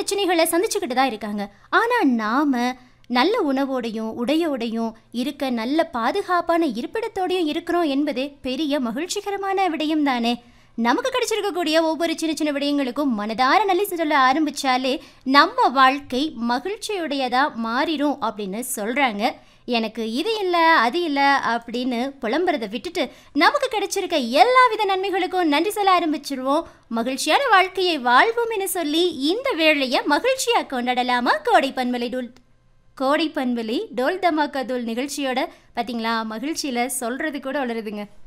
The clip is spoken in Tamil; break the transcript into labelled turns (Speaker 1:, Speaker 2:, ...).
Speaker 1: பிரச்சனைகளை சந்திச்சுக்கிட்டு தான் இருக்காங்க ஆனா நாம நல்ல உணவோடையும் உடையோடையும் இருக்க நல்ல பாதுகாப்பான இருப்பிடத்தோடையும் இருக்கிறோம் என்பது பெரிய மகிழ்ச்சிகரமான விடயம் தானே நமக்கு கிடைச்சிருக்கக்கூடிய ஒவ்வொரு சின்ன சின்ன விடயங்களுக்கும் மனதார நல்லி சொல்ல ஆரம்பிச்சாலே நம்ம வாழ்க்கை மகிழ்ச்சியுடையதா மாறிடும் அப்படின்னு சொல்றாங்க எனக்கு இது இல்லை அது இல்லை அப்படின்னு புலம்புறதை விட்டுட்டு நமக்கு கிடைச்சிருக்க எல்லா வித நன்மைகளுக்கும் நன்றி சொல்ல ஆரம்பிச்சிருவோம் மகிழ்ச்சியான வாழ்க்கையை வாழ்வோம் என சொல்லி இந்த வேளையை மகிழ்ச்சியா கொண்டாடலாமா கோடை பன்மலை டோல் கோடை பன்மலை டோல் தமாக்கா தோல் நிகழ்ச்சியோட பார்த்தீங்களா மகிழ்ச்சியில் சொல்றது கூட வளருதுங்க